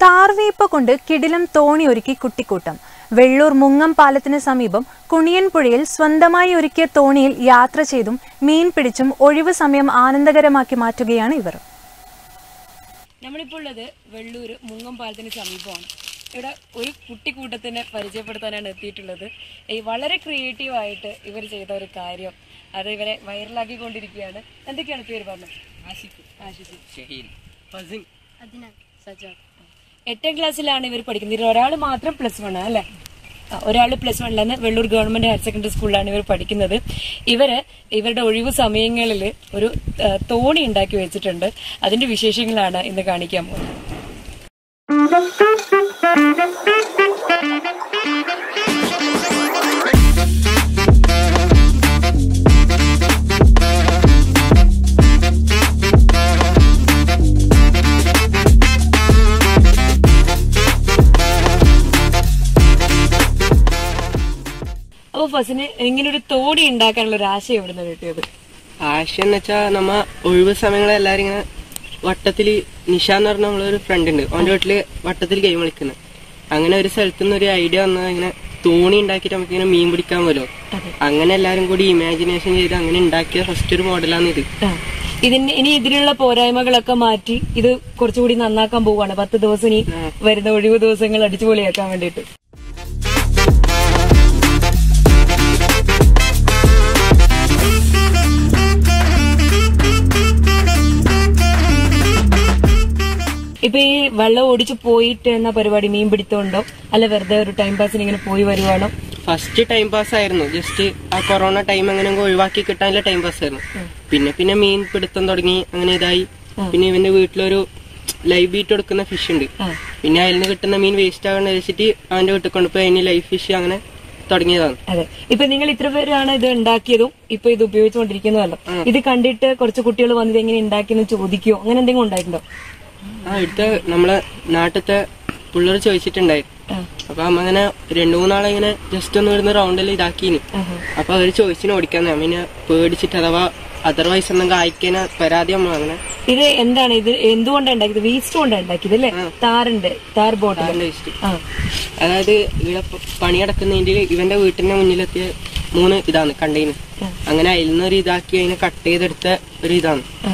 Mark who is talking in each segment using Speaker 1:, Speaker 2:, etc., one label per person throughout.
Speaker 1: താർവേപ്പ് കൊണ്ട് കിടിലം തോണി ഒരുക്കി കുട്ടിക്കൂട്ടം വെള്ളൂർ മുങ്ങം പാലത്തിന് സമീപം കുണിയൻപുഴയിൽ സ്വന്തമായി ഒരുക്കിയ തോണിയിൽ യാത്ര ചെയ്തും മീൻ പിടിച്ചും ഒഴിവു സമയം ആനന്ദകരമാക്കി മാറ്റുകയാണ് ഇവർ
Speaker 2: നമ്മളിപ്പോൾ ഉള്ളത് വെള്ളൂർ മുങ്ങം പാലത്തിന് സമീപമാണ് ഇവിടെ ഒരു കുട്ടിക്കൂട്ടത്തിനെ പരിചയപ്പെടുത്താനാണ് എത്തിയിട്ടുള്ളത് ഈ വളരെ ക്രിയേറ്റീവ് ആയിട്ട് ഇവർ ചെയ്ത ഒരു കാര്യം അത് ഇവരെ വൈറലാക്കിക്കൊണ്ടിരിക്കുകയാണ് എന്തൊക്കെയാണ് പേര് പറഞ്ഞത് ആഷിഖ് ആഷിഖ്
Speaker 3: ഷഹീൻ ഫസിൻ
Speaker 2: സജാദ് എട്ടാം ക്ലാസ്സിലാണ് ഇവർ പഠിക്കുന്നത് ഇതിൽ ഒരാൾ മാത്രം പ്ലസ് വൺ അല്ലേ ഒരാൾ പ്ലസ് വണ്ണിലാണ് വെള്ളൂർ ഗവൺമെന്റ് ഹയർ സെക്കൻഡറി സ്കൂളിലാണ് ഇവർ പഠിക്കുന്നത് ഇവര് ഇവരുടെ ഒഴിവു സമയങ്ങളിൽ ഒരു ആ, തോണി ഉണ്ടാക്കി വെച്ചിട്ടുണ്ട് അതിന്റെ വിശേഷങ്ങളാണ് ഇന്ന് കാണിക്കാൻ പോകുന്നത് അപ്പൊ ഫസിന് ഇങ്ങനെ ഒരു തോണി ഉണ്ടാക്കാനുള്ള ഒരു ആശയം എവിടുന്ന് കിട്ടിയത്
Speaker 3: ആശയം എന്ന് വെച്ചാ നമ്മ ഒഴിവ് സമയങ്ങളിൽ എല്ലാരും ഇങ്ങനെ വട്ടത്തില് നിഷ എന്ന് പറഞ്ഞ നമ്മളൊരു ഫ്രണ്ട് ഉണ്ട് അവന്റെ വീട്ടില് വട്ടത്തിൽ ഗെയിം കളിക്കുന്നത് അങ്ങനെ ഒരു സ്ഥലത്ത് നിന്ന് ഒരു ഐഡിയ വന്നത് ഇങ്ങനെ തോണി ഉണ്ടാക്കിയിട്ട് നമുക്ക് ഇങ്ങനെ മീൻ പിടിക്കാൻ പോലോ അങ്ങനെ എല്ലാരും കൂടി ഇമാജിനേഷൻ ചെയ്ത് അങ്ങനെ ഉണ്ടാക്കിയ ഫസ്റ്റ് ഒരു മോഡലാണ് ഇത്
Speaker 2: ആ. ഇതിന് ഇനി ഇതിനുള്ള പോരായ്മകളൊക്കെ മാറ്റി ഇത് കുറച്ചുകൂടി നന്നാക്കാൻ പോവാണ് പത്ത് ദിവസം ഇനി വരുന്ന ഒഴിവ് ദിവസങ്ങൾ അടിച്ചുപൊളിയാക്കാൻ വേണ്ടിയിട്ട് ഇപ്പൊ ഈ വെള്ളം ഓടിച്ചു പോയിട്ട് എന്ന പരിപാടി മീൻ പിടുത്തമുണ്ടോ അല്ല വെറുതെ ഒരു ടൈം പാസിന് ഇങ്ങനെ പോയി വരുവാണോ
Speaker 3: ഫസ്റ്റ് ടൈം പാസ് ആയിരുന്നു ജസ്റ്റ് ആ കൊറോണ ടൈം അങ്ങനെ അങ്ങ് ഒഴിവാക്കി കിട്ടാനുള്ള ടൈം പാസ് ആയിരുന്നു പിന്നെ പിന്നെ മീൻ പിടുത്തം തുടങ്ങി അങ്ങനെ ഇതായി പിന്നെ ഇവന്റെ വീട്ടിലൊരു ലൈവ് ബീറ്റ് കൊടുക്കുന്ന ഫിഷ് ഉണ്ട്
Speaker 2: ആ.
Speaker 3: പിന്നെ അതിൽ നിന്ന് കിട്ടുന്ന മീൻ വേസ്റ്റ് ആകണ്ട വെച്ചിട്ട് അവന്റെ വീട്ടിൽ കൊണ്ടുപോയി അതിന് ലൈവ് ഫിഷ് അങ്ങനെ തുടങ്ങിയതാണ്
Speaker 2: അതെ ഇപ്പൊ നിങ്ങൾ ഇത്ര പേരാണ് ഇത് ഉണ്ടാക്കിയതും ഇപ്പൊ ഇത് ഉപയോഗിച്ചുകൊണ്ടിരിക്കുന്നതല്ലോ ഇത് കണ്ടിട്ട് കുറച്ച് കുട്ടികൾ വന്നത് എങ്ങനെ ഉണ്ടാക്കിയെന്ന് ചോദിക്കുകയോ അങ്ങനെ എന്തെങ്കിലും ഉണ്ടായിട്ടുണ്ടോ
Speaker 3: ആ ഇവിടുത്തെ നമ്മളെ നാട്ടിലത്തെ പിള്ളേർ ചോദിച്ചിട്ടുണ്ടായി അപ്പൊ അമ്മ അങ്ങനെ രണ്ടു മൂന്നാളെ ഇങ്ങനെ ജസ്റ്റ് ഒന്ന് വരുന്ന റൗണ്ടിൽ ഇതാക്കീന് അപ്പൊ അവര് ചോദിച്ചിന് ഓടിക്കാന്ന് അമ്മ പിന്നെ പേടിച്ചിട്ട് അഥവാ അതർവൈസ് എന്തെങ്കിലും അയക്കാന പരാതി അമ്മ അങ്ങനെ
Speaker 2: ഇത് എന്താണ് ഇത് എന്തുകൊണ്ടാണ് ഉണ്ടാക്കിയത് വേസ്റ്റ് കൊണ്ടാണ് ഉണ്ടാക്കിയത് അല്ലേ താറുണ്ട് താർ ബോട്ടിൽ
Speaker 3: അതിന്റെ ഇഷ്ടം
Speaker 2: ആ
Speaker 3: അതായത് ഇവിടെ പ- പണിയടക്കുന്നതിന്റെ ഇവന്റെ വീട്ടിന്റെ മുന്നിലെത്തിയ മൂന്ന് ഇതാണ് കണ്ടെയ്നർ അങ്ങനെ അതിൽ നിന്ന് ഒരു ഇതാക്കി അതിനെ കട്ട് ചെയ്തെടുത്ത ഒരു ഇതാണ്
Speaker 2: ആ.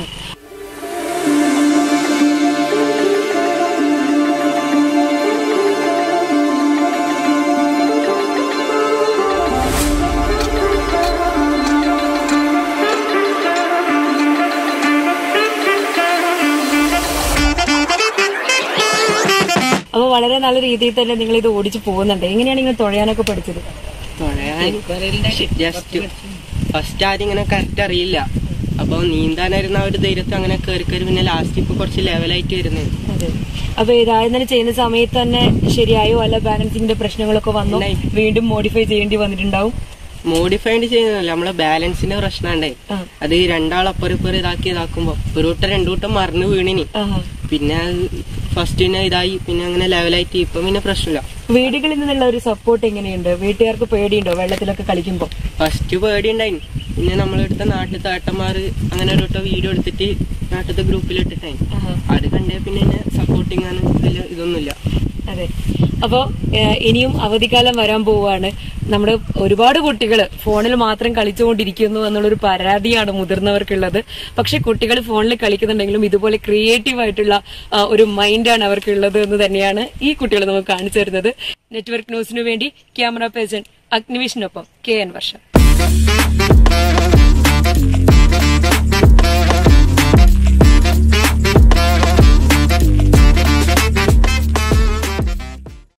Speaker 2: അപ്പൊ വളരെ നല്ല രീതിയിൽ തന്നെ നിങ്ങൾ ഇത് ഓടിച്ചു പോകുന്നുണ്ട് എങ്ങനെയാണ് നിങ്ങൾ തുഴയാനൊക്കെ പഠിച്ചത്
Speaker 3: ജസ്റ്റ് ഫസ്റ്റ് ആദ്യം ഇങ്ങനെ കറക്റ്റ് അറിയില്ല അപ്പൊ നീന്താനായിരുന്ന ആ ഒരു ധൈര്യത്തിൽ അങ്ങനെ കയറി കയറി പിന്നെ ലാസ്റ്റ് ഇപ്പൊ കുറച്ച് ലെവലായിട്ട് വരുന്നത്
Speaker 2: അതെ അപ്പൊ ഇത് ആദ്യം തന്നെ ചെയ്യുന്ന സമയത്ത് തന്നെ ശരിയായോ അല്ല ബാലൻസിങ്ങിന്റെ പ്രശ്നങ്ങളൊക്കെ വന്നു
Speaker 3: ഉണ്ടായി.
Speaker 2: വീണ്ടും മോഡിഫൈ ചെയ്യേണ്ടി വന്നിട്ടുണ്ടാവും
Speaker 3: മോഡിഫൈഡ് ചെയ്യുന്നതല്ല നമ്മളെ ബാലൻസിന്റെ പ്രശ്നം ഉണ്ടായി
Speaker 2: ആ.
Speaker 3: അത് രണ്ടാളപ്പുറം ഇപ്പുറം ഇതാക്കി ഇതാക്കുമ്പോ ഒരു വട്ടം രണ്ടു വട്ടം മറിഞ്ഞു വീണിനി
Speaker 2: ആഹാ.
Speaker 3: പിന്നെ ഫസ്റ്റ് പിന്നെ ഇതായി പിന്നെ അങ്ങനെ ലെവലായിട്ട് ഇപ്പൊ പിന്നെ പ്രശ്നമില്ല
Speaker 2: വീടുകളിൽ നിന്നുള്ള ഒരു സപ്പോർട്ട് എങ്ങനെയുണ്ട് വീട്ടുകാർക്ക് പേടിയുണ്ടോ വെള്ളത്തിലൊക്കെ കളിക്കുമ്പോ
Speaker 3: ഫസ്റ്റ് പേടി ഉണ്ടായി പിന്നെ നമ്മളെടുത്ത നാട്ടിലത്തെ ഏട്ടന്മാര് അങ്ങനെ ഒരു വട്ടം വീഡിയോ എടുത്തിട്ട് നാട്ടിലത്തെ ഗ്രൂപ്പിൽ ഇട്ടിട്ടായി
Speaker 2: ആഹാ.
Speaker 3: അത് കണ്ടേ പിന്നെ എന്നെ സപ്പോർട്ടിങ് ആണ് വലിയ ഇതൊന്നുമില്ല
Speaker 2: അതെ അപ്പോ ഏഹ്, ഇനിയും അവധിക്കാലം വരാൻ പോവുകയാണ് നമ്മുടെ ഒരുപാട് കുട്ടികൾ ഫോണിൽ മാത്രം കളിച്ചുകൊണ്ടിരിക്കുന്നു എന്നുള്ളൊരു പരാതിയാണ് മുതിർന്നവർക്കുള്ളത് പക്ഷെ കുട്ടികൾ ഫോണിൽ കളിക്കുന്നുണ്ടെങ്കിലും ഇതുപോലെ ക്രിയേറ്റീവ് ആയിട്ടുള്ള ആ, ഒരു മൈൻഡാണ് അവർക്കുള്ളത് എന്ന് തന്നെയാണ് ഈ കുട്ടികൾ നമുക്ക് കാണിച്ചു തരുന്നത് നെറ്റ്വർക്ക് ന്യൂസിനു വേണ്ടി ക്യാമറ പേഴ്സൺ അഗ്നിവിഷിനൊപ്പം കെ എൻ വർഷ